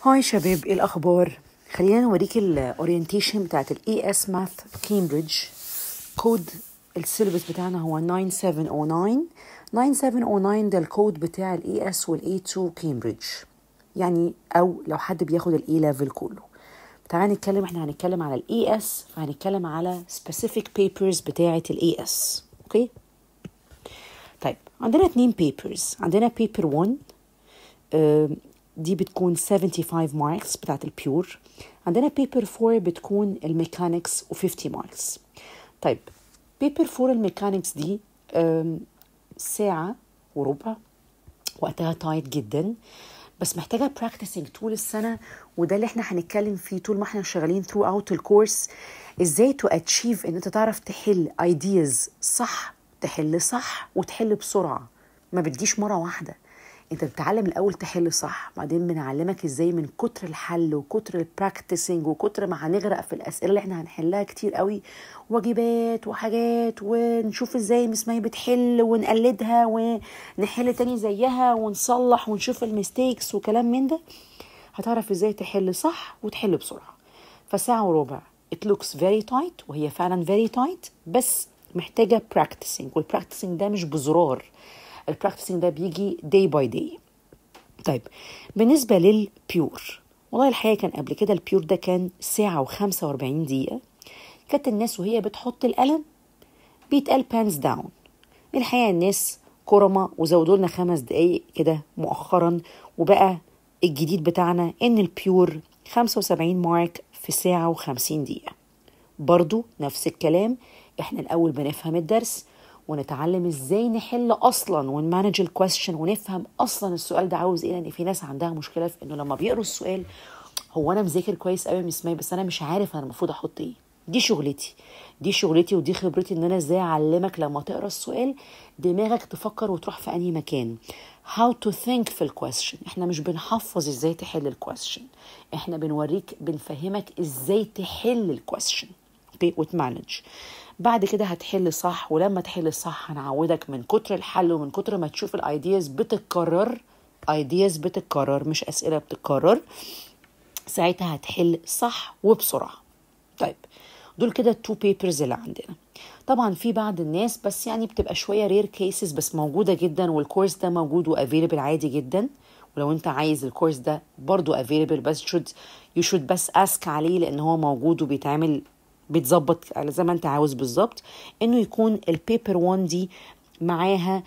هاي شباب ايه الاخبار خلينا نوريك الاورينتيشن بتاعت الاي اس ماث كامبريدج كود السيلبس بتاعنا هو 9709 9709 ده الكود بتاع الاي اس والاي 2 كامبريدج يعني او لو حد بياخد الاي ليفل كله تعالى نتكلم احنا هنتكلم على الاي اس فهنتكلم على specific papers بتاعه الاي اس اوكي طيب عندنا اتنين papers عندنا paper 1 آه، دي بتكون 75 ماركس بتاعت البيور عندنا بيبر 4 بتكون الميكانكس و50 ماركس طيب بيبر 4 الميكانكس دي آم، ساعة وربع وقتها تايت جدا بس محتاجة براكتسنج طول السنة وده اللي احنا هنتكلم فيه طول ما احنا شغالين ثرو اوت الكورس ازاي تو اتشيف ان انت تعرف تحل ايدياز صح تحل صح وتحل بسرعة ما بتجيش مرة واحدة انت بتتعلم الاول تحل صح بعدين بنعلمك ازاي من كتر الحل وكتر البراكتسنج وكتر ما هنغرق في الاسئله اللي احنا هنحلها كتير قوي واجبات وحاجات ونشوف ازاي مس ماي بتحل ونقلدها ونحل تاني زيها ونصلح ونشوف الميستيكس وكلام من ده هتعرف ازاي تحل صح وتحل بسرعه فساعه وربع it looks very tight وهي فعلا very tight بس محتاجه practicing والبراكتسنج ده مش بزرار البراكتسنج ده بيجي day by day طيب بالنسبة للبيور والله الحقيقة كان قبل كده البيور ده كان ساعة وخمسة واربعين دقيقة كانت الناس وهي بتحط القلم بيتقال بانز داون الحقيقة الناس كرمة وزودوا لنا خمس دقايق كده مؤخرا وبقى الجديد بتاعنا ان البيور 75 مارك في ساعة وخمسين دقيقة برضو نفس الكلام احنا الاول بنفهم الدرس ونتعلم ازاي نحل اصلا ونمانج الكويستشن ونفهم اصلا السؤال ده عاوز ايه لان في ناس عندها مشكله في انه لما بيقروا السؤال هو انا مذاكر كويس قوي يا مس ماي بس انا مش عارف انا المفروض احط ايه دي شغلتي دي شغلتي ودي خبرتي ان انا ازاي اعلمك لما تقرا السؤال دماغك تفكر وتروح في انهي مكان how to think في الكويستشن احنا مش بنحفظ ازاي تحل الكويستشن احنا بنوريك بنفهمك ازاي تحل الكويستشن اوكي وتمانج بعد كده هتحل صح ولما تحل صح هنعودك من كتر الحل ومن كتر ما تشوف الايدياز بتتكرر ايدياز بتتكرر مش اسئله بتتكرر ساعتها هتحل صح وبسرعه طيب دول كده التو بيبرز اللي عندنا طبعا في بعض الناس بس يعني بتبقى شويه رير كيسز بس موجوده جدا والكورس ده موجود وافيلبل عادي جدا ولو انت عايز الكورس ده برضو افيلبل بس should you should بس اسك عليه لان هو موجود وبيتعمل بيتظبط على زي ما انت عاوز بالظبط انه يكون البيبر 1 دي معاها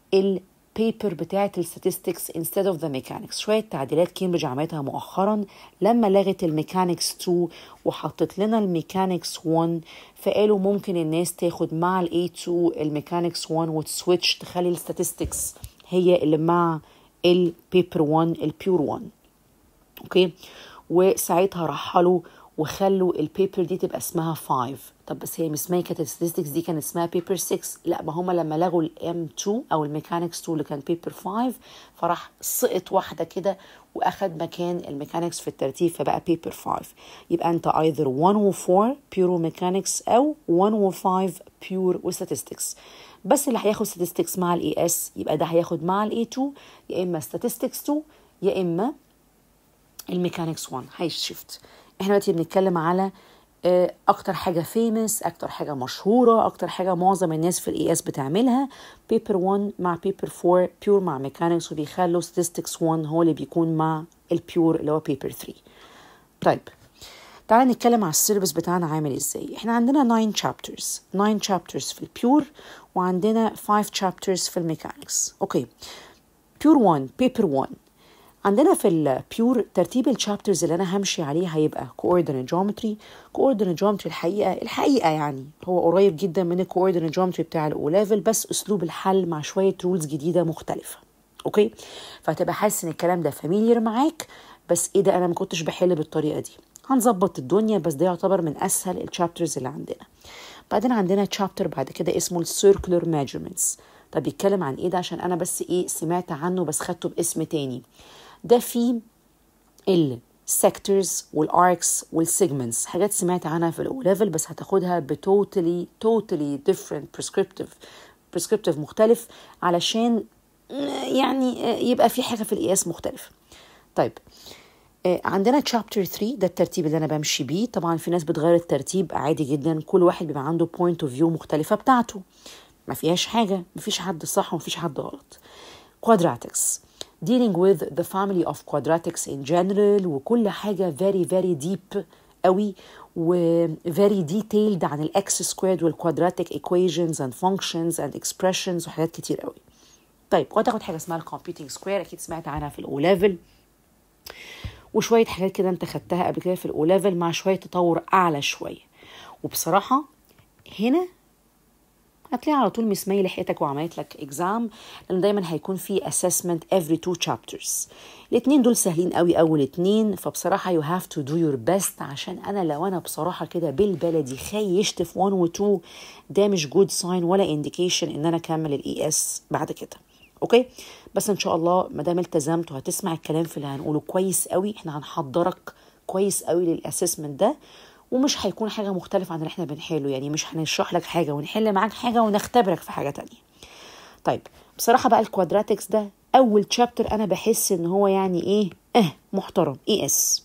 البيبر بتاعه الستاتستكس instead of the mechanics شويه تعديلات كامبريدج عملتها مؤخرا لما لغت الميكانكس 2 وحطت لنا الميكانكس 1 فقالوا ممكن الناس تاخد مع الاي 2 الميكانكس 1 وتسويتش تخلي الستاتستكس هي اللي مع البيبر 1 البيور 1 اوكي وساعتها رحلوا وخلوا البيبر دي تبقى اسمها 5 طب بس هي مش كانت الستاتستكس دي كانت اسمها بيبر 6 لا ما هم لما لغوا الام 2 او الميكانكس 2 اللي كان بيبر 5 فراح سقط واحده كده واخد مكان الميكانكس في الترتيب فبقى بيبر 5 يبقى انت ايذر 1 و 4 بيور ميكانكس او 1 و 5 بيور وستاتستكس بس اللي هياخد statistics مع الاي اس يبقى ده هياخد مع الاي 2 يا اما statistics 2 يا اما الميكانكس 1 هيشفت احنا دلوقتي بنتكلم على آه، اكتر حاجه فيمس اكتر حاجه مشهوره اكتر حاجه معظم الناس في الاي اس بتعملها بيبر 1 مع بيبر 4 بيور مع ميكانكس وبيخلوا statistics 1 هو اللي بيكون مع البيور اللي هو بيبر 3 طيب تعالى نتكلم على السيلبس بتاعنا عامل ازاي احنا عندنا 9 chapters 9 chapters في البيور وعندنا 5 chapters في الميكانكس اوكي بيور 1 بيبر 1 عندنا في البيور ترتيب الشابترز اللي انا همشي عليه هيبقى coordinate geometry coordinate geometry الحقيقه الحقيقه يعني هو قريب جدا من الكوردينيت geometry بتاع الاو ليفل بس اسلوب الحل مع شويه رولز جديده مختلفه اوكي فهتبقى حاسس ان الكلام ده فاميليير معاك بس ايه ده انا ما كنتش بحل بالطريقه دي هنظبط الدنيا بس ده يعتبر من اسهل الشابترز اللي عندنا بعدين عندنا تشابتر بعد كده اسمه السيركلر ميجرمنتس طب بيتكلم عن ايه ده عشان انا بس ايه سمعت عنه بس خدته باسم تاني ده فيه السيكتورز والاركس والسيجمنتس حاجات سمعت عنها في الاو ليفل بس هتاخدها بتوتالي توتالي ديفرنت بريسكريبتيف بريسكريبتيف مختلف علشان يعني يبقى في حاجه في القياس مختلفه طيب آه، عندنا chapter 3 ده الترتيب اللي انا بمشي بيه طبعا في ناس بتغير الترتيب عادي جدا كل واحد بيبقى عنده point of view مختلفة بتاعته ما فيهاش حاجة ما فيش حد صح وما فيش حد غلط quadratics dealing with the family of quadratics in general وكل حاجة very very deep قوي و very detailed عن الاكس سكويرد والquadratic equations and functions and expressions وحاجات كتير قوي طيب وهتاخد حاجة اسمها الكمبيوتنج سكوير اكيد سمعت عنها في الاو ليفل وشويه حاجات كده انت خدتها قبل كده في الاو ليفل مع شويه تطور اعلى شويه وبصراحه هنا هتلاقي على طول مس مي لحقتك وعملت لك اكزام لان دايما هيكون في assessment every two chapters الاتنين دول سهلين قوي اول اتنين فبصراحه you have to do your best عشان انا لو انا بصراحه كده بالبلدي خيشت في 1 و 2 ده مش جود ساين ولا indication ان انا اكمل الاي اس بعد كده اوكي بس ان شاء الله ما دام التزمت وهتسمع الكلام في اللي هنقوله كويس قوي احنا هنحضرك كويس قوي للاسسمنت ده ومش هيكون حاجه مختلفه عن اللي احنا بنحله يعني مش هنشرح لك حاجه ونحل معاك حاجه ونختبرك في حاجه تانية طيب بصراحه بقى الكوادراتكس ده اول تشابتر انا بحس ان هو يعني ايه اه محترم اي اس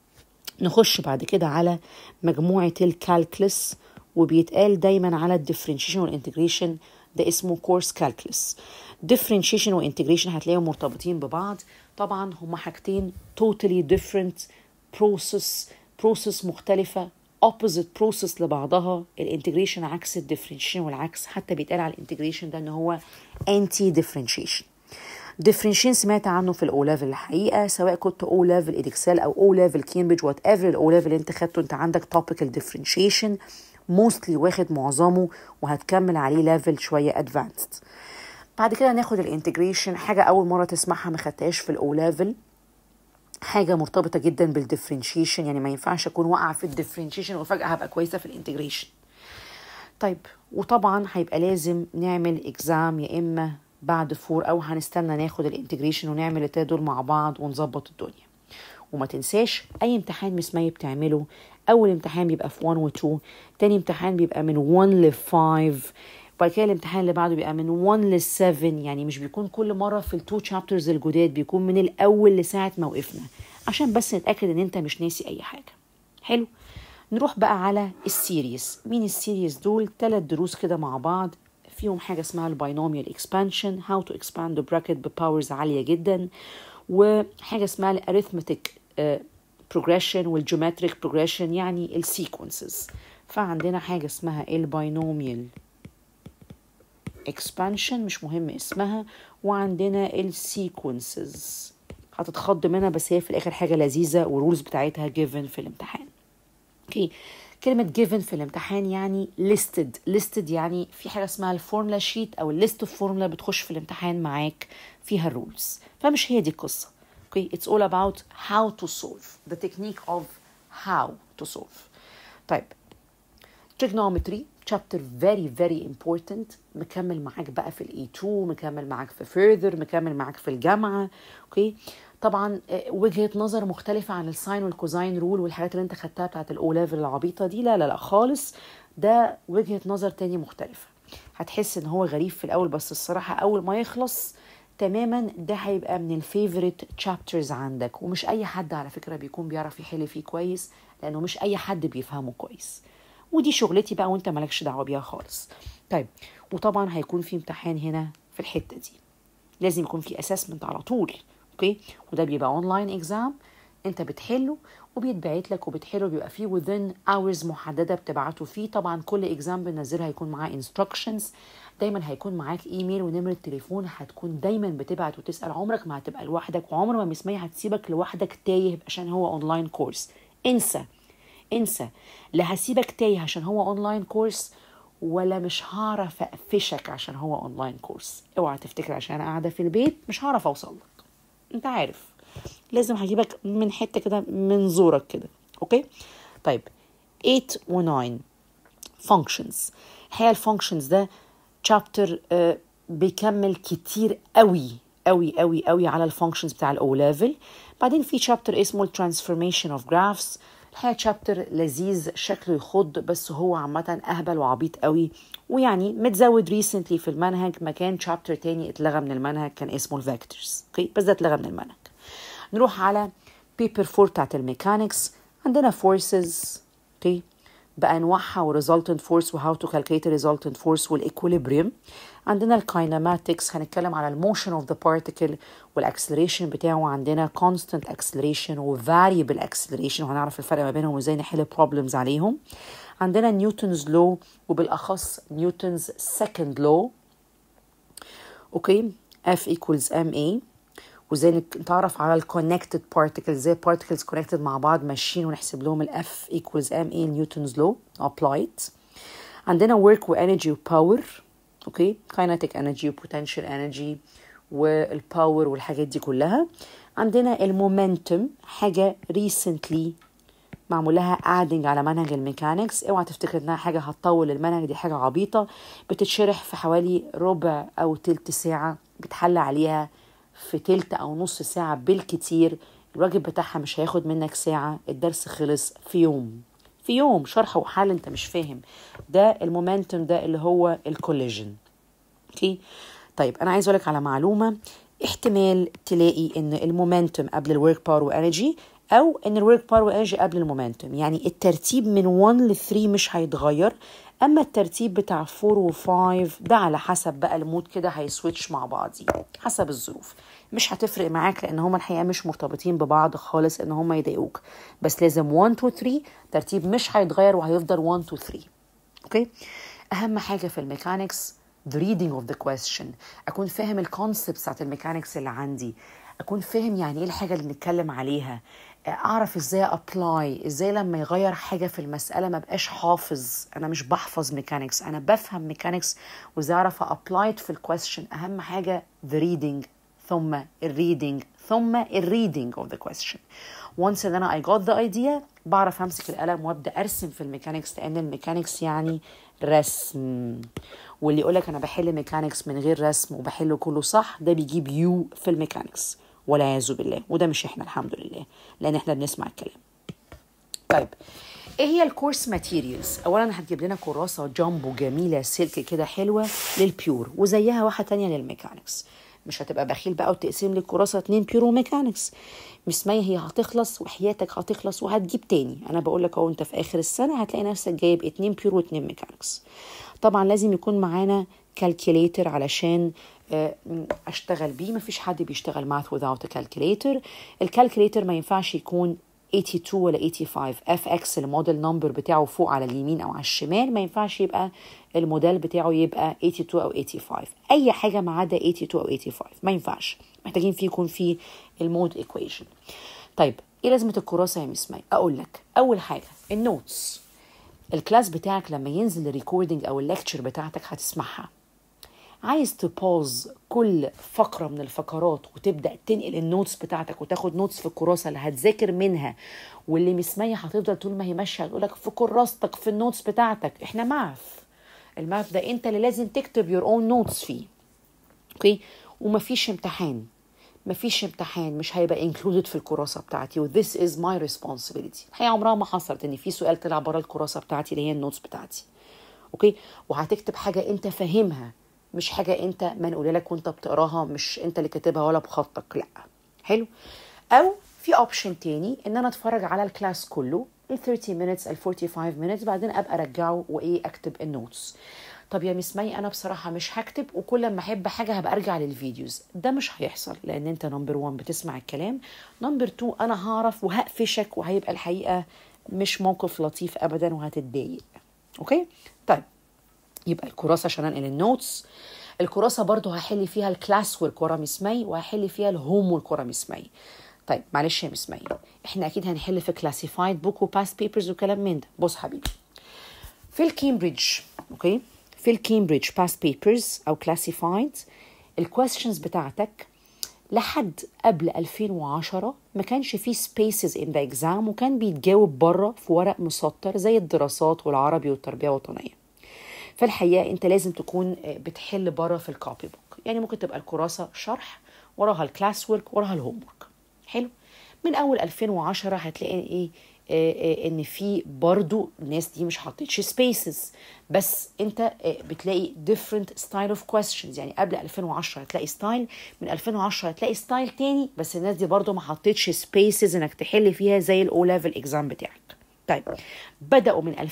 نخش بعد كده على مجموعه الكالكلس وبيتقال دايما على الديفرنشيشن والانتجريشن ده اسمه كورس كالكلس differentiation وانتجريشن هتلاقيهم مرتبطين ببعض طبعا هما حاجتين totally different process process مختلفة opposite process لبعضها الانتجريشن عكس الديفرنشيشن والعكس حتى بيتقال على الانتجريشن ده ان هو anti differentiation differentiation سمعت عنه في الاو ليفل الحقيقه سواء كنت او ليفل ادكسل او او ليفل كامبريدج وات ايفر الاو ليفل اللي انت خدته انت عندك توبيكال differentiation موستلي واخد معظمه وهتكمل عليه ليفل شويه ادفانسد بعد كده ناخد الانتجريشن حاجه اول مره تسمعها ما خدتهاش في الاو ليفل حاجه مرتبطه جدا بالديفرنشيشن يعني ما ينفعش اكون واقعه في الديفرنشيشن وفجاه هبقى كويسه في الانتجريشن طيب وطبعا هيبقى لازم نعمل اكزام يا اما بعد فور او هنستنى ناخد الانتجريشن ونعمل التلاته دول مع بعض ونظبط الدنيا وما تنساش اي امتحان مس مي بتعمله اول امتحان بيبقى في 1 و 2 تاني امتحان بيبقى من 1 ل 5 وبعد كده الامتحان اللي بعده بيبقى من 1 ل 7 يعني مش بيكون كل مره في التو شابترز الجداد بيكون من الاول لساعه ما وقفنا عشان بس نتاكد ان انت مش ناسي اي حاجه حلو نروح بقى على السيريز مين السيريز دول ثلاث دروس كده مع بعض فيهم حاجه اسمها الباينوميال اكسبانشن هاو تو اكسباند ذا براكت بباورز عاليه جدا وحاجه اسمها الاريثمتيك بروجريشن والجيومتريك بروجريشن يعني السيكونسز فعندنا حاجه اسمها الباينوميال expansion مش مهم اسمها وعندنا السيكونسز هتتخض منها بس هي في الاخر حاجه لذيذه والرولز بتاعتها given في الامتحان اوكي كلمة given في الامتحان يعني listed listed يعني في حاجة اسمها الفورمولا شيت أو الليست اوف فورمولا بتخش في الامتحان معاك فيها الرولز فمش هي دي القصة اوكي it's all about how to solve the technique of how to solve طيب trigonometry chapter very very important مكمل معاك بقى في الاي 2 مكمل معاك في further مكمل معاك في الجامعه اوكي طبعا وجهه نظر مختلفه عن الساين والكوزاين رول والحاجات اللي انت خدتها بتاعت الاو ليفل العبيطه دي لا لا لا خالص ده وجهه نظر تاني مختلفه هتحس ان هو غريب في الاول بس الصراحه اول ما يخلص تماما ده هيبقى من الفيفوريت تشابترز عندك ومش اي حد على فكره بيكون بيعرف يحل فيه كويس لانه مش اي حد بيفهمه كويس ودي شغلتي بقى وانت مالكش دعوه بيها خالص طيب وطبعا هيكون في امتحان هنا في الحته دي لازم يكون في اسسمنت على طول اوكي وده بيبقى اونلاين اكزام انت بتحله وبيتبعت لك وبتحله بيبقى فيه within hours محدده بتبعته فيه طبعا كل اكزام بننزلها هيكون معاه instructions دايما هيكون معاك ايميل ونمره تليفون هتكون دايما بتبعت وتسال عمرك ما هتبقى لوحدك وعمر ما مسمية هتسيبك لوحدك تايه عشان هو اونلاين كورس انسى انسى لا هسيبك تايه عشان هو اونلاين كورس ولا مش هعرف اقفشك عشان هو اونلاين كورس اوعى تفتكر عشان انا قاعده في البيت مش هعرف اوصل لك انت عارف لازم هجيبك من حته كده من زورك كده اوكي طيب 8 و 9 functions الحقيقه الفانكشنز ده chapter uh, بيكمل كتير قوي قوي قوي قوي على الفانكشنز بتاع الاو ليفل بعدين في chapter اسمه الترانسفورميشن اوف جرافز الحقيقه شابتر لذيذ شكله يخض بس هو عامة أهبل وعبيط قوي ويعني متزود ريسنتلي في المنهج مكان شابتر تاني اتلغى من المنهج كان اسمه الفيكتورز اوكي بس ده اتلغى من المنهج نروح على بيبر 4 بتاعت الميكانكس عندنا فورسز اوكي بانواعها وريزلتنت فورس وهاو تو كالكوليت ريزلتنت فورس والايكوليبريم عندنا الكايناماتكس هنتكلم على الموشن اوف ذا بارتيكل والاكسلريشن بتاعه عندنا constant acceleration وفاريبل acceleration وهنعرف الفرق ما بينهم وازاي نحل بروبلمز عليهم عندنا نيوتنز لو وبالاخص نيوتنز سكند لو اوكي F equals ma وازاي نتعرف على الكونكتد بارتيكلز زي بارتيكلز كونكتد مع بعض ماشيين ونحسب لهم الاف ايكوالز ام اي نيوتنز لو ابلايد عندنا ورك وانرجي وباور اوكي كايناتيك انرجي وبوتنشال انرجي والباور والحاجات دي كلها عندنا المومنتوم حاجه ريسنتلي معمول لها ادنج على منهج الميكانكس اوعى تفتكر انها حاجه هتطول المنهج دي حاجه عبيطه بتتشرح في حوالي ربع او تلت ساعه بتحل عليها في تلت او نص ساعه بالكتير الواجب بتاعها مش هياخد منك ساعه الدرس خلص في يوم في يوم شرح وحل انت مش فاهم ده المومنتوم ده اللي هو الكوليجن اوكي طيب انا عايز اقولك على معلومه احتمال تلاقي ان المومنتوم قبل الورك باور وانرجي او ان الورك باور وانرجي قبل المومنتوم يعني الترتيب من 1 ل 3 مش هيتغير اما الترتيب بتاع 4 و5 ده على حسب بقى المود كده هيسويتش مع بعضي حسب الظروف مش هتفرق معاك لان هما الحقيقه مش مرتبطين ببعض خالص ان هما يضايقوك بس لازم 1 2 3 ترتيب مش هيتغير وهيفضل 1 2 3 اوكي اهم حاجه في الميكانكس the reading of the question اكون فاهم الكونسبتس بتاعت الميكانكس اللي عندي اكون فاهم يعني ايه الحاجه اللي بنتكلم عليها اعرف ازاي ابلاي ازاي لما يغير حاجه في المساله ما بقاش حافظ انا مش بحفظ ميكانكس انا بفهم ميكانكس وازاي اعرف ابلاي في الكويستشن اهم حاجه the reading ثم الريدنج ثم الريدنج of the question once ان انا I got the idea بعرف امسك القلم وابدا ارسم في الميكانكس لان الميكانكس يعني رسم واللي يقولك انا بحل ميكانكس من غير رسم وبحله كله صح ده بيجيب يو في الميكانكس والعياذ بالله وده مش احنا الحمد لله لان احنا بنسمع الكلام طيب ايه هي الكورس ماتيريالز اولا هتجيب لنا كراسه جامبو جميله سلك كده حلوه للبيور وزيها واحده تانية للميكانكس مش هتبقى بخيل بقى وتقسم لي الكراسه اتنين بيور وميكانكس مش مية هي هتخلص وحياتك هتخلص وهتجيب تاني انا بقول لك اهو انت في اخر السنه هتلاقي نفسك جايب اتنين بيور واتنين ميكانكس طبعا لازم يكون معانا كالكوليتر علشان اشتغل بيه مفيش حد بيشتغل ماث without a calculator الكالكوليتر ما ينفعش يكون 82 ولا 85 اف اكس الموديل نمبر بتاعه فوق على اليمين او على الشمال ما ينفعش يبقى الموديل بتاعه يبقى 82 او 85 اي حاجه ما عدا 82 او 85 ما ينفعش محتاجين فيه يكون فيه المود ايكويشن طيب ايه لازمه الكراسه يا مس ماي اقول لك اول حاجه النوتس الكلاس بتاعك لما ينزل الريكوردنج او الليكتشر بتاعتك هتسمعها عايز تبوز كل فقره من الفقرات وتبدا تنقل النوتس بتاعتك وتاخد نوتس في الكراسه اللي هتذاكر منها واللي مسميه هتفضل طول ما هي ماشيه هتقولك في كراستك في النوتس بتاعتك احنا ماث الماث ده انت اللي لازم تكتب يور اون نوتس فيه اوكي ومفيش امتحان مفيش امتحان مش هيبقى انكلودد في الكراسه بتاعتي و this is my responsibility الحقيقه عمرها ما حصلت ان في سؤال طلع بره الكراسه بتاعتي اللي هي النوتس بتاعتي اوكي وهتكتب حاجه انت فاهمها مش حاجه انت منقوله لك وانت بتقراها مش انت اللي كاتبها ولا بخطك لا حلو او في اوبشن تاني ان انا اتفرج على الكلاس كله ال 30 minutes ال 45 minutes بعدين ابقى ارجعه وايه اكتب النوتس طب يا مس مي انا بصراحه مش هكتب وكل ما احب حاجه هبقى ارجع للفيديوز ده مش هيحصل لان انت نمبر 1 بتسمع الكلام نمبر 2 انا هعرف وهقفشك وهيبقى الحقيقه مش موقف لطيف ابدا وهتتضايق اوكي طيب يبقى الكراسه عشان انقل النوتس الكراسه برضو هحل فيها الكلاس ورك ورا مس مي وهحل فيها الهوم ورك ورا مس مي طيب معلش يا مس مي احنا اكيد هنحل في كلاسيفايد بوك وباس بيبرز وكلام من ده بص حبيبي في الكامبريدج اوكي في الكامبريدج باس بيبرز او كلاسيفايد الكويستشنز بتاعتك لحد قبل 2010 ما كانش فيه سبيسز ان ذا اكزام وكان بيتجاوب بره في ورق مسطر زي الدراسات والعربي والتربيه الوطنيه فالحقيقه انت لازم تكون بتحل بره في الكوبي بوك يعني ممكن تبقى الكراسه شرح وراها الكلاس ورك وراها الهوم ورك حلو من اول 2010 هتلاقي ايه آه، آه، ان في برضو الناس دي مش حطيتش سبيسز بس انت آه، بتلاقي different style of questions يعني قبل 2010 هتلاقي ستايل من 2010 هتلاقي ستايل تاني بس الناس دي برضو ما حطيتش سبيسز انك تحل فيها زي الاو ليفل اكزام بتاعك طيب بداوا من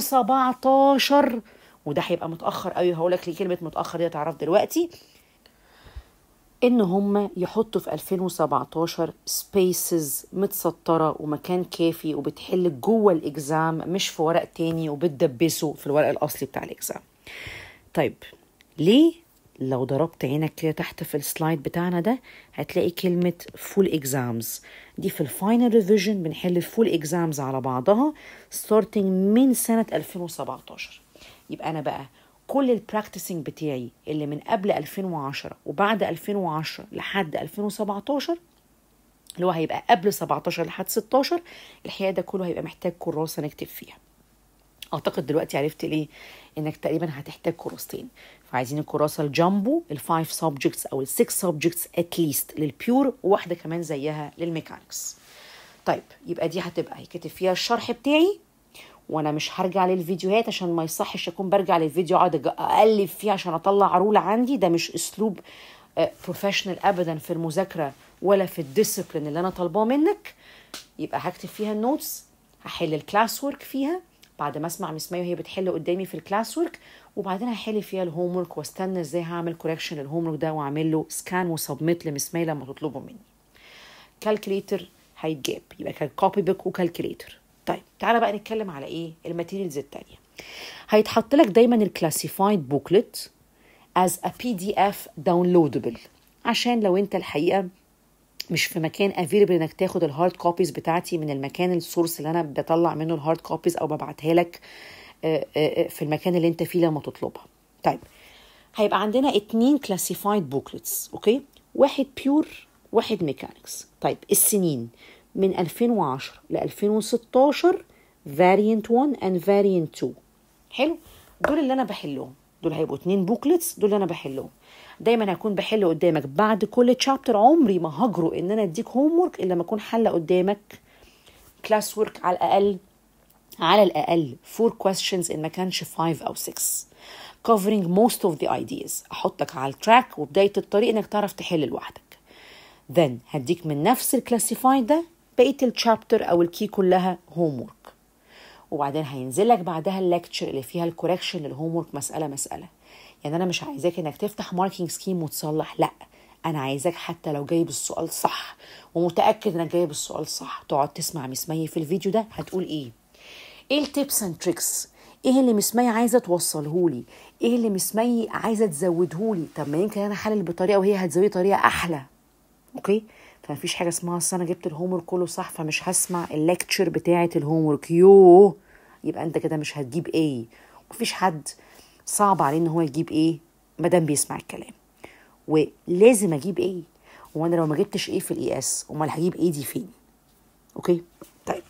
2017 وده هيبقى متاخر قوي هقول لك ليه كلمه متاخر دي تعرف دلوقتي ان هم يحطوا في 2017 سبيسز متسطره ومكان كافي وبتحل جوه الاكزام مش في ورق تاني وبتدبسه في الورق الاصلي بتاع الاكزام طيب ليه لو ضربت عينك كده تحت في السلايد بتاعنا ده هتلاقي كلمة فول اكزامز دي في الفاينل ريفيجن بنحل الفول اكزامز على بعضها starting من سنة 2017 يبقى أنا بقى كل البراكتسنج بتاعي اللي من قبل 2010 وبعد 2010 لحد 2017 اللي هو هيبقى قبل 17 لحد 16 الحقيقة ده كله هيبقى محتاج كراسة نكتب فيها اعتقد دلوقتي عرفت ليه انك تقريبا هتحتاج كراستين فعايزين الكراسه الجامبو الفايف سبجكتس او السكس سبجكتس اتليست للبيور وواحده كمان زيها للميكانكس طيب يبقى دي هتبقى هيكتب فيها الشرح بتاعي وانا مش هرجع للفيديوهات عشان ما يصحش اكون برجع للفيديو اقعد أج- اقلب فيه عشان اطلع رولة عندي ده مش اسلوب بروفيشنال ابدا في المذاكره ولا في الديسيبلين اللي انا طالباه منك يبقى هكتب فيها النوتس هحل الكلاس ورك فيها بعد ما اسمع مس ماي وهي بتحل قدامي في الكلاس ورك وبعدين هحل فيها الهوم ورك واستنى ازاي هعمل كوركشن للهوم ورك ده واعمل له سكان وسبميت لمس ماي لما تطلبه مني كالكوليتر هيتجاب يبقى كان كوبي بوك وكالكوليتر طيب تعالى بقى نتكلم على ايه الماتيريالز التانية هيتحط لك دايما الكلاسيفايد بوكلت as a PDF downloadable عشان لو انت الحقيقه مش في مكان افيلبل انك تاخد الهارد كوبيز بتاعتي من المكان السورس اللي انا بطلع منه الهارد كوبيز او ببعتها لك آه، آه، آه، في المكان اللي انت فيه لما تطلبها طيب هيبقى عندنا اتنين كلاسيفايد بوكلتس اوكي واحد بيور واحد ميكانكس طيب السنين من 2010 ل 2016 فاريانت 1 and فاريانت 2 حلو دول اللي انا بحلهم دول هيبقوا اتنين بوكلتس دول اللي انا بحلهم دايما هكون بحل قدامك بعد كل تشابتر عمري ما هجرؤ ان انا اديك هوم ورك الا لما اكون حله قدامك كلاس ورك على الاقل على الأقل 4 questions إن ما كانش 5 أو 6 covering most of the ideas أحطك على التراك وبداية الطريق إنك تعرف تحل لوحدك then هديك من نفس الكلاسيفايد ده بقية الشابتر أو الكي كلها هوم ورك وبعدين هينزل لك بعدها الليكتشر اللي فيها الكوركشن للهوم ورك مسألة مسألة يعني أنا مش عايزاك إنك تفتح ماركينج سكيم وتصلح لأ أنا عايزاك حتى لو جايب السؤال صح ومتأكد إنك جايب السؤال صح تقعد تسمع مس مي في الفيديو ده هتقول إيه ايه التيبس اند تريكس ايه اللي مس مي عايزه توصلهولي ايه اللي مس مي عايزه تزودهولي طب ما يمكن انا حلل بطريقه وهي هتزودي طريقه احلى اوكي فمفيش حاجه اسمها اصل انا جبت الهوم ورك كله صح فمش هسمع الليكتشر بتاعه الهوم ورك يوه يبقى انت كده مش هتجيب ايه مفيش حد صعب عليه ان هو يجيب ايه مادام بيسمع الكلام ولازم اجيب ايه وانا لو ما جبتش ايه في الاي اس امال هجيب ايه دي فين اوكي طيب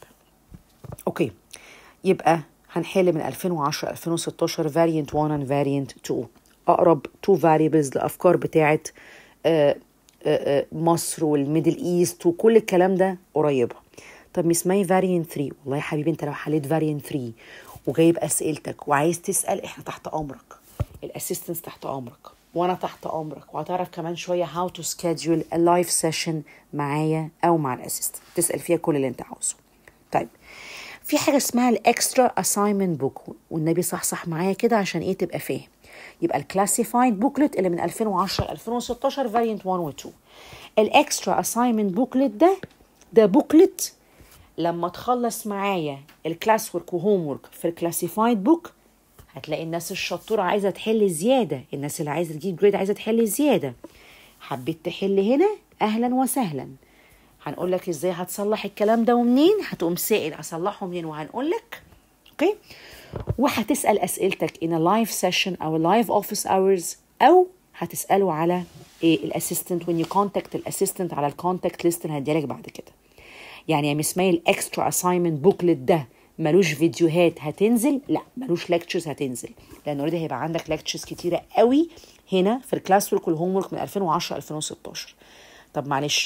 اوكي يبقى هنحل من 2010 2016 فاريانت 1 and فاريانت 2 اقرب تو فاريبلز لافكار بتاعه آه، آه، آه، مصر والميدل ايست وكل الكلام ده قريبه طب مش اسمها فاريانت 3 والله يا حبيبي انت لو حليت فاريانت 3 وجايب اسئلتك وعايز تسال احنا تحت امرك الاسيستنس تحت امرك وانا تحت امرك وهتعرف كمان شويه هاو تو سكيدجول اللايف سيشن معايا او مع الاسيستنت تسال فيها كل اللي انت عاوزه طيب في حاجه اسمها الاكسترا اساينمنت بوك والنبي صحصح معايا كده عشان ايه تبقى فاهم يبقى الكلاسيفايد بوكلت اللي من 2010 ل 2016 فاريانت 1 و 2 الاكسترا اساينمنت بوكلت ده ده بوكلت لما تخلص معايا الكلاس ورك وهوم ورك في الكلاسيفايد بوك هتلاقي الناس الشطوره عايزه تحل زياده الناس اللي عايزه تجيب جريد عايزه تحل زياده حبيت تحل هنا اهلا وسهلا هنقول لك ازاي هتصلح الكلام ده ومنين هتقوم سائل اصلحه منين وهنقول لك اوكي وهتسال اسئلتك in a live session او live office hours او هتساله على إيه الاسيستنت when you contact الاسيستنت على الكونتاكت ليست اللي هديها لك بعد كده يعني يا مس ماي الاكسترا اساينمنت بوكلت ده ملوش فيديوهات هتنزل لا ملوش ليكتشرز هتنزل لان اوريدي هيبقى عندك ليكتشرز كتيره قوي هنا في الكلاس ورك والهوم ورك من 2010 2016 طب معلش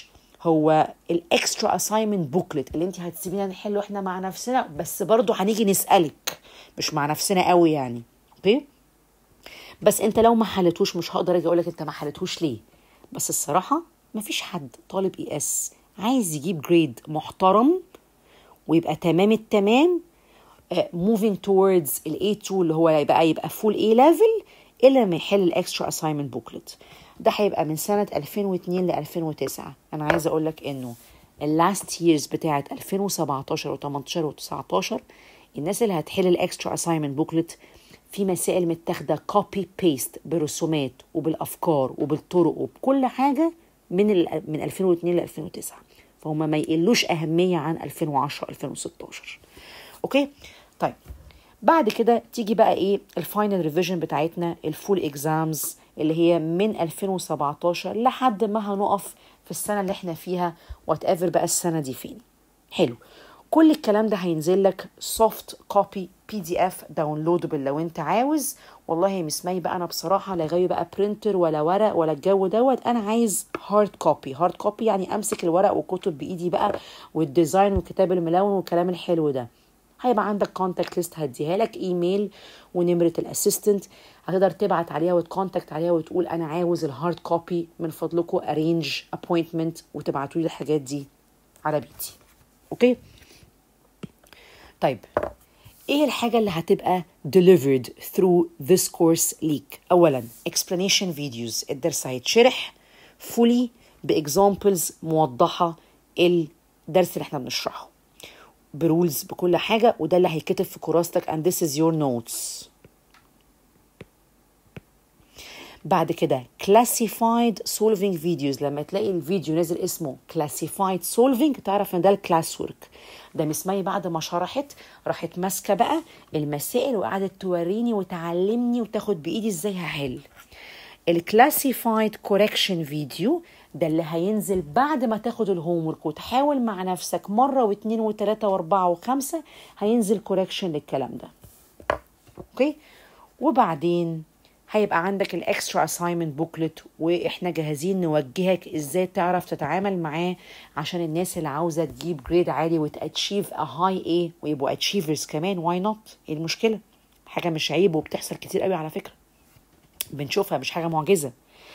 هو الاكسترا اساينمنت بوكلت اللي انت هتسيبينا نحله احنا مع نفسنا بس برضو هنيجي نسالك مش مع نفسنا قوي يعني اوكي بس انت لو ما حلتوش مش هقدر اجي اقول لك انت ما حلتوش ليه بس الصراحه مفيش حد طالب اي اس عايز يجيب جريد محترم ويبقى تمام التمام موفينج توردز الاي 2 اللي هو يبقى يبقى فول اي ليفل الا لما يحل الاكسترا اساينمنت بوكلت ده هيبقى من سنه 2002 ل 2009 انا عايزه اقول لك انه اللاست ييرز بتاعه 2017 و18 و19 الناس اللي هتحل الاكسترا اساينمنت بوكلت في مسائل متاخده كوبي بيست برسومات وبالافكار وبالطرق وبكل حاجه من ال من 2002 ل 2009 فهم ما يقلوش اهميه عن 2010 2016 اوكي طيب بعد كده تيجي بقى ايه الفاينل ريفيجن بتاعتنا الفول اكزامز اللي هي من 2017 لحد ما هنقف في السنه اللي احنا فيها وات ايفر بقى السنه دي فين حلو كل الكلام ده هينزل لك سوفت كوبي بي دي اف داونلودبل لو انت عاوز والله يا مس مي بقى انا بصراحه لا غاوي بقى برينتر ولا ورق ولا الجو دوت انا عايز هارد كوبي هارد كوبي يعني امسك الورق والكتب بايدي بقى والديزاين والكتاب الملون والكلام الحلو ده هيبقى عندك كونتاكت ليست هديها لك ايميل ونمره الاسيستنت هتقدر تبعت عليها وتكونتاكت عليها وتقول انا عاوز الهارد كوبي من فضلكم ارينج ابوينتمنت وتبعتوا لي الحاجات دي على بيتي اوكي طيب ايه الحاجه اللي هتبقى delivered through this course ليك اولا explanation videos الدرس هيتشرح fully باكزامبلز موضحه الدرس اللي احنا بنشرحه برولز بكل حاجه وده اللي هيتكتب في كراستك and this is your notes بعد كده classified solving videos لما تلاقي الفيديو نازل اسمه classified solving تعرف ان ده الكلاس ورك ده مسمي بعد ما شرحت راحت ماسكه بقى المسائل وقعدت توريني وتعلمني وتاخد بايدي ازاي هحل الكلاسيفايد كوركشن فيديو ده اللي هينزل بعد ما تاخد الهوم ورك وتحاول مع نفسك مره واثنين وثلاثه واربعه وخمسه هينزل كوركشن للكلام ده اوكي وبعدين هيبقى عندك الاكسترا اساينمنت بوكلت واحنا جاهزين نوجهك ازاي تعرف تتعامل معاه عشان الناس اللي عاوزه تجيب جريد عالي وتاتشيف ا هاي اي ويبقوا اتشيفرز كمان واي نوت ايه المشكله حاجه مش عيب وبتحصل كتير قوي على فكره بنشوفها مش حاجه معجزه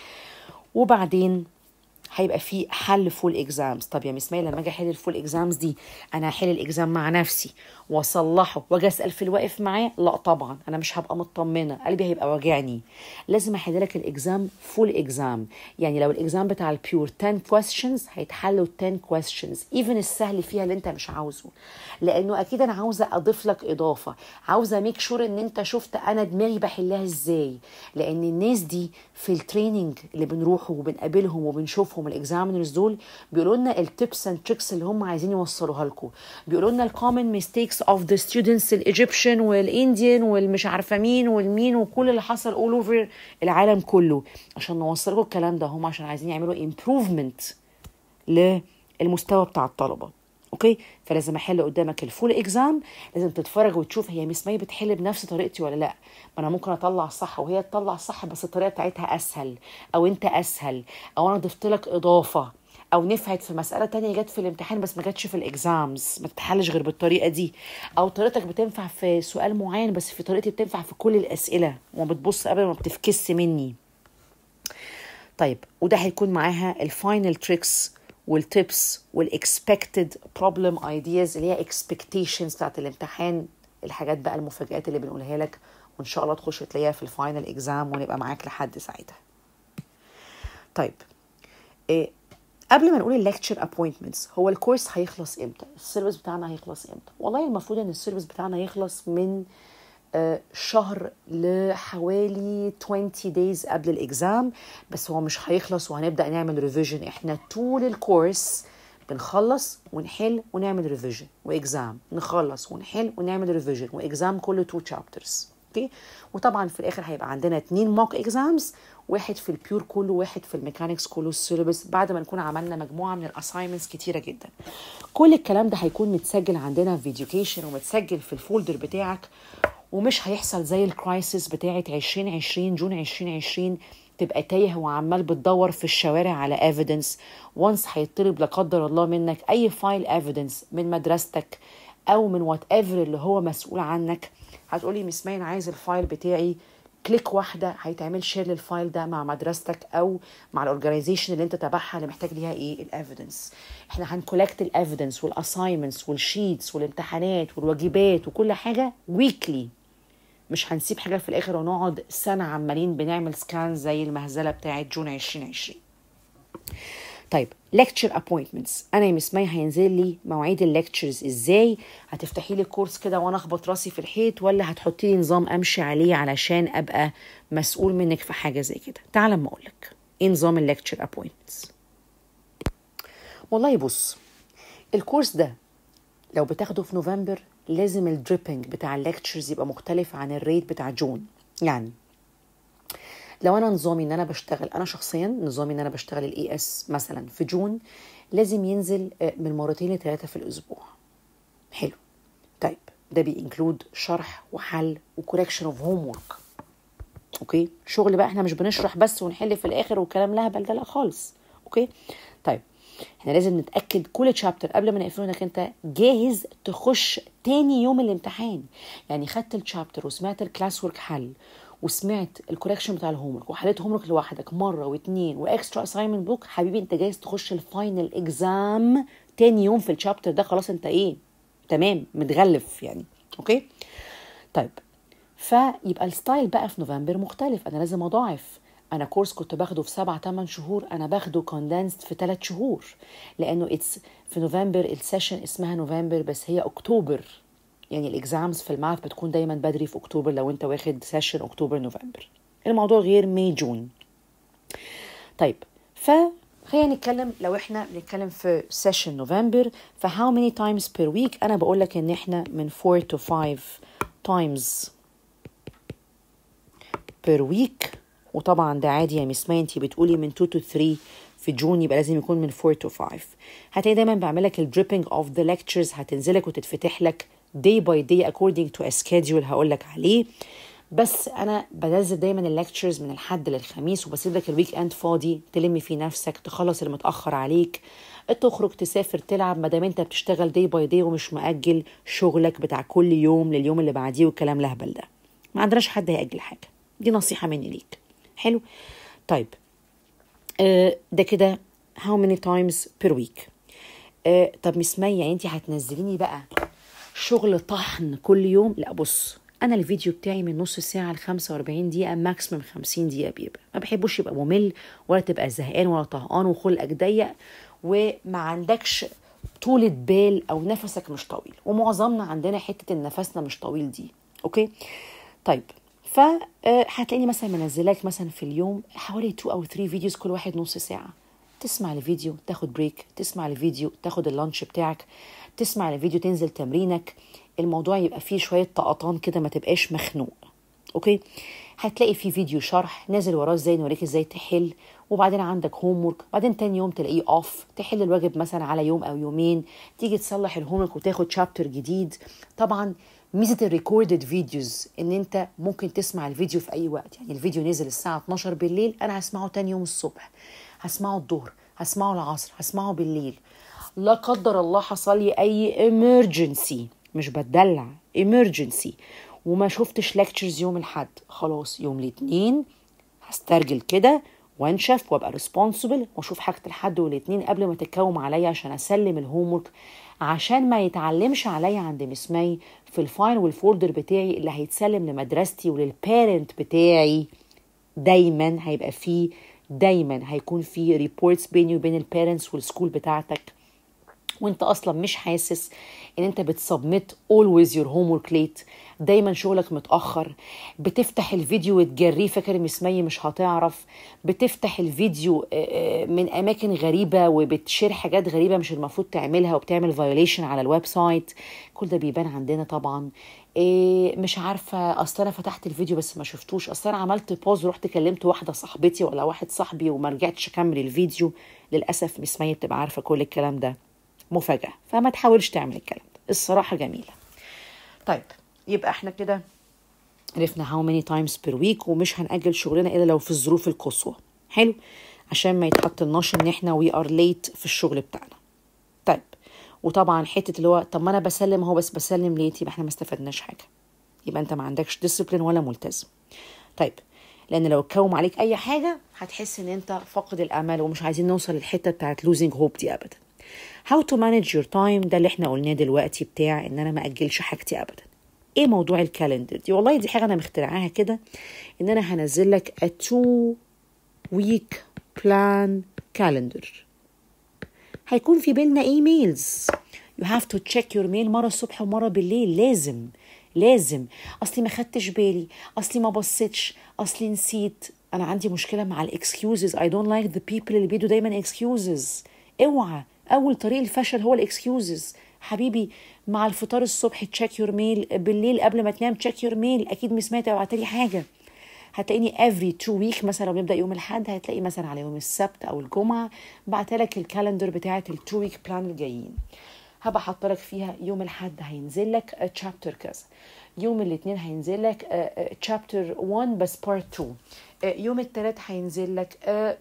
وبعدين هيبقى في حل فول اكزامز طب يا مس لما اجي احل الفول اكزامز دي انا هحل الاكزام مع نفسي واصلحه واجي اسال في الواقف معاه لا طبعا انا مش هبقى مطمنه قلبي هيبقى واجعني لازم احل لك الاكزام فول اكزام يعني لو الاكزام بتاع البيور 10 questions هيتحلوا 10 questions ايفن السهل فيها اللي انت مش عاوزه لانه اكيد انا عاوزه اضيف لك اضافه عاوزه ميك شور ان انت شفت انا دماغي بحلها ازاي لان الناس دي في التريننج اللي بنروحه وبنقابلهم وبنشوفهم الاكزامينرز دول بيقولوا لنا التبس اند تريكس اللي هم عايزين يوصلوها لكم بيقولوا لنا الكومن ميستيكس اوف ذا ستودنتس الايجيبشن والانديان والمش عارفه مين والمين وكل اللي حصل اول اوفر العالم كله عشان نوصل لكم الكلام ده هم عشان عايزين يعملوا امبروفمنت للمستوى بتاع الطلبه اوكي فلازم احل قدامك الفول اكزام لازم تتفرج وتشوف هي مس مي بتحل بنفس طريقتي ولا لا ما انا ممكن اطلع صح وهي تطلع صح بس الطريقه بتاعتها اسهل او انت اسهل او انا ضفت لك اضافه او نفعت في مساله تانية جت في الامتحان بس ما جاتش في الاكزامز ما تتحلش غير بالطريقه دي او طريقتك بتنفع في سؤال معين بس في طريقتي بتنفع في كل الاسئله وما بتبص قبل ما بتفكس مني طيب وده هيكون معاها الفاينل تريكس والتيبس والاكسبكتد بروبلم ايدياز اللي هي اكسبكتيشنز بتاعت الامتحان الحاجات بقى المفاجآت اللي بنقولها لك وان شاء الله تخش تلاقيها في الفاينل اكزام ونبقى معاك لحد ساعتها طيب إيه قبل ما نقول الليكتشر ابوينتمنتس هو الكورس هيخلص امتى السيرفيس بتاعنا هيخلص امتى والله المفروض ان السيرفيس بتاعنا يخلص من آه شهر لحوالي 20 دايز قبل الاكزام بس هو مش هيخلص وهنبدا نعمل ريفيجن احنا طول الكورس بنخلص ونحل ونعمل ريفيجن واكزام نخلص ونحل ونعمل ريفيجن واكزام كل تو تشابترز اوكي وطبعا في الاخر هيبقى عندنا اتنين موك اكزامز واحد في البيور كله واحد في الميكانيكس كله السيلبس بعد ما نكون عملنا مجموعه من الاساينمنتس كتيره جدا كل الكلام ده هيكون متسجل عندنا في فيديوكيشن ومتسجل في الفولدر بتاعك ومش هيحصل زي الكرايسيس بتاعه 2020 جون 2020 تبقى تايه وعمال بتدور في الشوارع على ايفيدنس وانس هيطلب لا قدر الله منك اي فايل ايفيدنس من مدرستك او من وات ايفر اللي هو مسؤول عنك هتقولي مس ماين عايز الفايل بتاعي كليك واحده هيتعمل شير للفايل ده مع مدرستك او مع الاورجنايزيشن اللي انت تبعها اللي محتاج ليها ايه الايفيدنس احنا هنكولكت الايفيدنس والاساينمنتس والشيتس والامتحانات والواجبات وكل حاجه ويكلي مش هنسيب حاجه في الاخر ونقعد سنه عمالين بنعمل سكان زي المهزله بتاعه جون 2020 طيب lecture appointments انا يا مس مي هينزل لي مواعيد الليكتشرز ازاي هتفتحي لي كورس كده وانا اخبط راسي في الحيط ولا هتحطي لي نظام امشي عليه علشان ابقى مسؤول منك في حاجه زي كده تعال اما اقول لك ايه نظام الليكتشر appointments والله بص الكورس ده لو بتاخده في نوفمبر لازم الدريبنج بتاع الليكتشرز يبقى مختلف عن الريت بتاع جون يعني لو انا نظامي ان انا بشتغل انا شخصيا نظامي ان انا بشتغل الاي اس مثلا في جون لازم ينزل من مرتين لثلاثه في الاسبوع حلو طيب ده بينكلود شرح وحل وكوركشن اوف هوم ورك اوكي شغل بقى احنا مش بنشرح بس ونحل في الاخر والكلام لهبل ده لا خالص اوكي طيب احنا لازم نتاكد كل تشابتر قبل ما نقفله انك انت جاهز تخش تاني يوم الامتحان يعني خدت التشابتر وسمعت الكلاس ورك حل وسمعت الكوركشن بتاع الهوم ورك وحليت هوم ورك لوحدك مره واثنين واكسترا اساينمنت بوك حبيبي انت جاهز تخش الفاينل اكزام تاني يوم في الشابتر ده خلاص انت ايه تمام متغلف يعني اوكي طيب فيبقى الستايل بقى في نوفمبر مختلف انا لازم اضاعف انا كورس كنت باخده في سبعة تمن شهور انا باخده كوندنسد في ثلاث شهور لانه اتس في نوفمبر السيشن اسمها نوفمبر بس هي اكتوبر يعني الاكزامز في الماث بتكون دايما بدري في اكتوبر لو انت واخد سيشن اكتوبر نوفمبر الموضوع غير ماي جون طيب ف خلينا نتكلم لو احنا بنتكلم في سيشن نوفمبر ف how many times per week انا بقول لك ان احنا من 4 to 5 times per week وطبعا ده عادي يا مس ماي انتي بتقولي من 2 to 3 في جون يبقى لازم يكون من 4 to 5 هتلاقي دايما بعمل لك الدريبنج اوف ذا lectures هتنزلك وتتفتح لك day by day according to a schedule هقول لك عليه بس انا بنزل دايما الليكتشرز من الحد للخميس وبسيب لك الويك اند فاضي تلم فيه نفسك تخلص اللي متاخر عليك تخرج تسافر تلعب ما دام انت بتشتغل داي باي داي ومش مأجل شغلك بتاع كل يوم لليوم اللي بعديه والكلام لهبل ده ما عندناش حد هيأجل حاجه دي نصيحه مني ليك حلو طيب آه ده كده how many times per week آه طب مس مي يعني انت هتنزليني بقى شغل طحن كل يوم لا بص انا الفيديو بتاعي من نص ساعه ل 45 دقيقه ماكسيمم 50 دقيقه بيبقى ما بحبوش يبقى ممل ولا تبقى زهقان ولا طهقان وخلقك ضيق وما عندكش طولة بال او نفسك مش طويل ومعظمنا عندنا حته ان نفسنا مش طويل دي اوكي طيب فهتلاقيني مثلا منزلاك مثلا في اليوم حوالي 2 او 3 فيديوز كل واحد نص ساعه تسمع الفيديو تاخد بريك تسمع الفيديو تاخد اللانش بتاعك تسمع الفيديو تنزل تمرينك الموضوع يبقى فيه شويه طقطان كده ما تبقاش مخنوق اوكي هتلاقي في فيديو شرح نازل وراه ازاي نوريك ازاي تحل وبعدين عندك هوم ورك بعدين تاني يوم تلاقيه اوف تحل الواجب مثلا على يوم او يومين تيجي تصلح الهوم ورك وتاخد شابتر جديد طبعا ميزه الريكوردد فيديوز ان انت ممكن تسمع الفيديو في اي وقت يعني الفيديو نزل الساعه 12 بالليل انا هسمعه تاني يوم الصبح هسمعه الظهر هسمعه العصر هسمعه بالليل لا قدر الله حصل لي اي امرجنسي مش بتدلع امرجنسي وما شفتش ليكتشرز يوم الاحد خلاص يوم الاثنين هسترجل كده وانشف وابقى ريسبونسبل واشوف حاجه الحد والاثنين قبل ما تتكوم عليا عشان اسلم الهوم ورك عشان ما يتعلمش عليا عند مس ماي في الفايل والفولدر بتاعي اللي هيتسلم لمدرستي وللبيرنت بتاعي دايما هيبقى فيه دايما هيكون في ريبورتس بيني وبين البيرنتس والسكول بتاعتك وانت اصلا مش حاسس ان انت بتسبميت always your homework late دايما شغلك متاخر بتفتح الفيديو وتجريه فاكر مس مي مش هتعرف بتفتح الفيديو من اماكن غريبه وبتشير حاجات غريبه مش المفروض تعملها وبتعمل فايوليشن على الويب سايت كل ده بيبان عندنا طبعا إيه مش عارفه اصل انا فتحت الفيديو بس ما شفتوش اصل انا عملت بوز ورحت كلمت واحده صاحبتي ولا واحد صاحبي وما رجعتش اكمل الفيديو للاسف مس مي بتبقى عارفه كل الكلام ده مفاجاه فما تحاولش تعمل الكلام ده الصراحه جميله طيب يبقى احنا كده عرفنا how many times per week ومش هنأجل شغلنا إلا لو في الظروف القصوى حلو عشان ما يتحطلناش إن إحنا we are late في الشغل بتاعنا طيب وطبعا حتة اللي هو طب ما أنا بسلم هو بس بسلم ليت يبقى إحنا ما استفدناش حاجة يبقى أنت ما عندكش discipline ولا ملتزم طيب لأن لو اتكوم عليك أي حاجة هتحس إن أنت فاقد الأمل ومش عايزين نوصل للحتة بتاعت losing hope دي أبدا how to manage your time ده اللي احنا قلناه دلوقتي بتاع ان انا ما اجلش حاجتي ابدا ايه موضوع الكالندر دي والله دي حاجه انا مخترعاها كده ان انا هنزل لك a two week plan calendar هيكون في بيننا ايميلز you have to check your mail مره الصبح ومره بالليل لازم لازم اصلي ما خدتش بالي اصلي ما بصيتش اصلي نسيت انا عندي مشكله مع الاكسكيوزز I don't like the people اللي بيدوا دايما excuses اوعى اول طريق الفشل هو الاكسكيوزز حبيبي مع الفطار الصبح تشيك يور ميل بالليل قبل ما تنام تشيك يور ميل اكيد مش سمعت او لي حاجه هتلاقيني every two week مثلا لو بنبدا يوم الاحد هتلاقي مثلا على يوم السبت او الجمعه بعت لك الكالندر بتاعه التو ويك بلان الجايين هبقى حاطه لك فيها يوم الاحد هينزل لك تشابتر كذا يوم الاثنين هينزل لك تشابتر 1 بس بارت 2 يوم الثلاث هينزل لك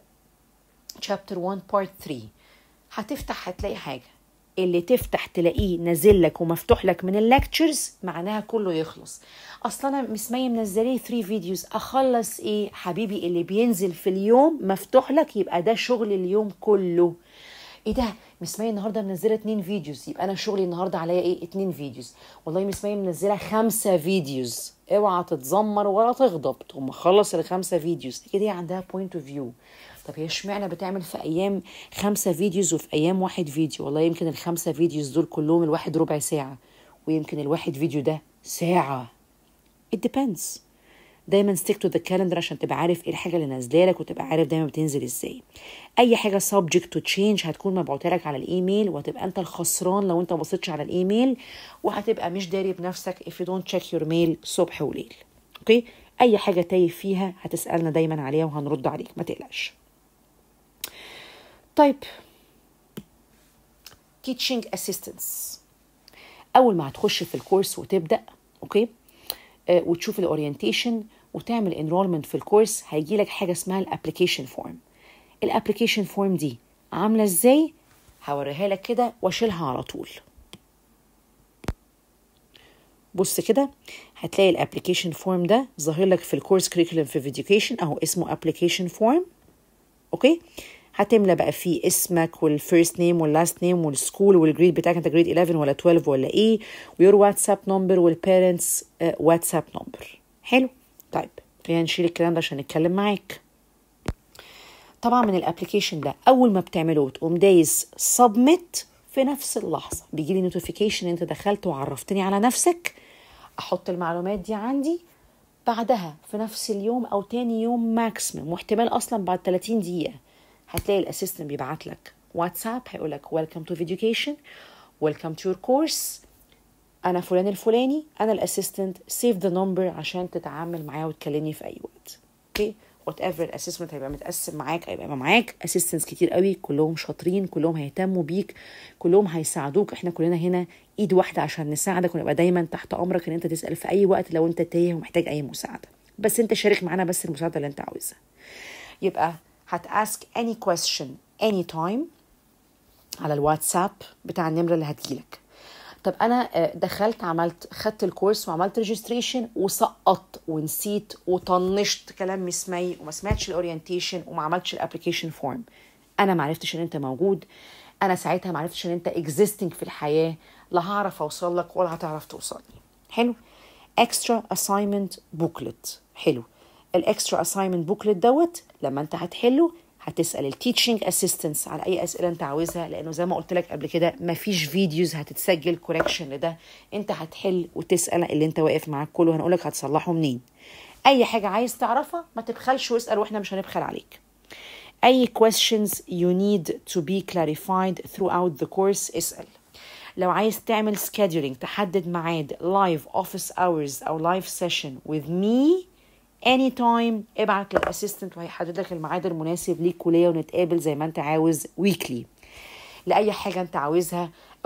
تشابتر 1 بارت 3 هتفتح هتلاقي حاجه اللي تفتح تلاقيه نازل لك ومفتوح لك من اللكتشرز معناها كله يخلص اصلا انا مسميه منزليه 3 فيديوز اخلص ايه حبيبي اللي بينزل في اليوم مفتوح لك يبقى ده شغل اليوم كله ايه ده مسمية النهارده منزله اتنين فيديوز يبقى انا شغلي النهارده عليا ايه اتنين فيديوز والله مسمية منزله خمسة فيديوز اوعى تتذمر ولا تغضب تقوم مخلص الخمسه فيديوز كده هي عندها بوينت اوف فيو طب هي اشمعنى بتعمل في ايام خمسة فيديوز وفي ايام واحد فيديو والله يمكن الخمسة فيديوز دول كلهم الواحد ربع ساعة ويمكن الواحد فيديو ده ساعة it depends دايما stick to the calendar عشان تبقى عارف ايه الحاجة اللي نازله لك وتبقى عارف دايما بتنزل ازاي اي حاجة subject to change هتكون مبعوتة لك على الايميل وهتبقى انت الخسران لو انت ما بصيتش على الايميل وهتبقى مش داري بنفسك if you don't check your mail صبح وليل اوكي اي حاجة تايه فيها هتسألنا دايما عليها وهنرد عليك ما تقلقش طيب teaching assistance اول ما هتخش في الكورس وتبدا اوكي آه وتشوف الاورينتيشن وتعمل انرولمنت في الكورس هيجي لك حاجه اسمها الابلكيشن فورم الابلكيشن فورم دي عامله ازاي هوريها لك كده واشيلها على طول بص كده هتلاقي الابلكيشن فورم ده ظاهر لك في الكورس كريكولم في education اهو اسمه ابلكيشن فورم اوكي هتملى بقى فيه اسمك والفيرست نيم واللاست نيم والسكول والجريد بتاعك انت جريد 11 ولا 12 ولا ايه ويور واتساب نمبر والبيرنتس واتساب نمبر حلو طيب خلينا نشيل الكلام ده عشان نتكلم معاك طبعا من الابلكيشن ده اول ما بتعمله تقوم دايس سبميت في نفس اللحظه بيجي لي نوتيفيكيشن انت دخلت وعرفتني على نفسك احط المعلومات دي عندي بعدها في نفس اليوم او تاني يوم ماكسيمم واحتمال اصلا بعد 30 دقيقه هتلاقي الاسيستنت بيبعت لك واتساب هيقول لك ويلكم تو education ويلكم تو يور كورس انا فلان الفلاني انا الاسيستنت سيف ذا نمبر عشان تتعامل معايا وتكلمني في اي وقت اوكي وات ايفر الاسسمنت هيبقى متقسم معاك هيبقى معاك اسيستنتس كتير قوي كلهم شاطرين كلهم هيهتموا بيك كلهم هيساعدوك احنا كلنا هنا ايد واحده عشان نساعدك ونبقى دايما تحت امرك ان انت تسال في اي وقت لو انت تايه ومحتاج اي مساعده بس انت شارك معانا بس المساعده اللي انت عاوزها يبقى هتاسك any question anytime على الواتساب بتاع النمره اللي هتجيلك طب انا دخلت عملت خدت الكورس وعملت ريجستريشن وسقطت ونسيت وطنشت كلام مسمي وما سمعتش الاورينتيشن وما عملتش الابلكيشن فورم انا ما عرفتش ان انت موجود انا ساعتها ما عرفتش ان انت existing في الحياه لا هعرف اوصل لك ولا هتعرف توصلني حلو اكسترا اساينمنت بوكلت حلو الاكسترا اساينمنت بوكلت دوت لما انت هتحله هتسال التيتشنج اسيستنتس على اي اسئله انت عاوزها لانه زي ما قلت لك قبل كده مفيش فيديوز هتتسجل كوركشن لده انت هتحل وتسال اللي انت واقف معاك كله هنقولك هتصلحه منين اي حاجه عايز تعرفها ما تبخلش واسال واحنا مش هنبخل عليك اي questions you need to be clarified throughout the course اسال لو عايز تعمل scheduling تحدد ميعاد live office hours او live session with me اني تايم ابعت للاسيستنت وهيحدد لك الميعاد المناسب ليك وليا ونتقابل زي ما انت عاوز ويكلي لاي حاجه انت عاوزها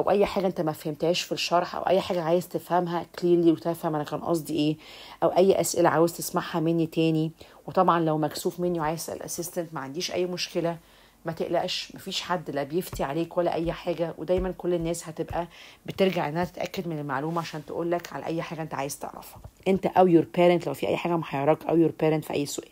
او اي حاجه انت ما فهمتهاش في الشرح او اي حاجه عايز تفهمها كليرلي وتفهم انا كان قصدي ايه او اي اسئله عاوز تسمعها مني تاني وطبعا لو مكسوف مني وعايز تسال الاسيستنت ما عنديش اي مشكله ما تقلقش مفيش حد لا بيفتي عليك ولا اي حاجه ودايما كل الناس هتبقى بترجع انها تتاكد من المعلومه عشان تقول لك على اي حاجه انت عايز تعرفها انت او يور بيرنت لو في اي حاجه محيراك او يور بيرنت في اي سؤال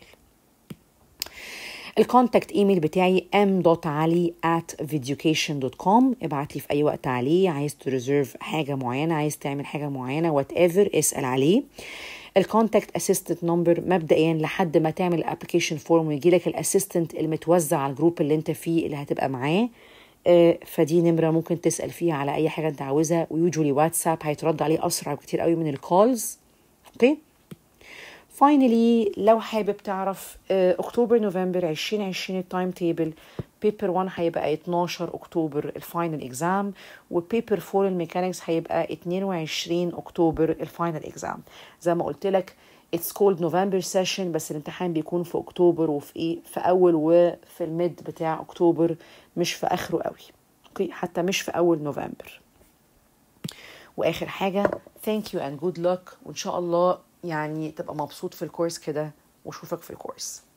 الكونتاكت ايميل بتاعي m.ali at videocation.com ابعت لي في اي وقت عليه عايز تريزيرف حاجه معينه عايز تعمل حاجه معينه وات ايفر اسال عليه الكونتاكت اسيستنت نمبر مبدئيا لحد ما تعمل الابلكيشن فورم ويجي لك الاسيستنت المتوزع على الجروب اللي انت فيه اللي هتبقى معاه آه، فدي نمره ممكن تسال فيها على اي حاجه انت عاوزها ويوجولي واتساب هيترد عليه اسرع بكتير قوي من الكولز اوكي فاينلي لو حابب تعرف آه، اكتوبر نوفمبر 2020 التايم تيبل بيبر 1 هيبقى 12 اكتوبر الفاينل اكزام وبيبر 4 الميكانكس هيبقى 22 اكتوبر الفاينل اكزام زي ما قلت لك اتس كولد نوفمبر سيشن بس الامتحان بيكون في اكتوبر وفي ايه في اول وفي الميد بتاع اكتوبر مش في اخره قوي اوكي حتى مش في اول نوفمبر واخر حاجه thank you and good luck وان شاء الله يعني تبقى مبسوط في الكورس كده واشوفك في الكورس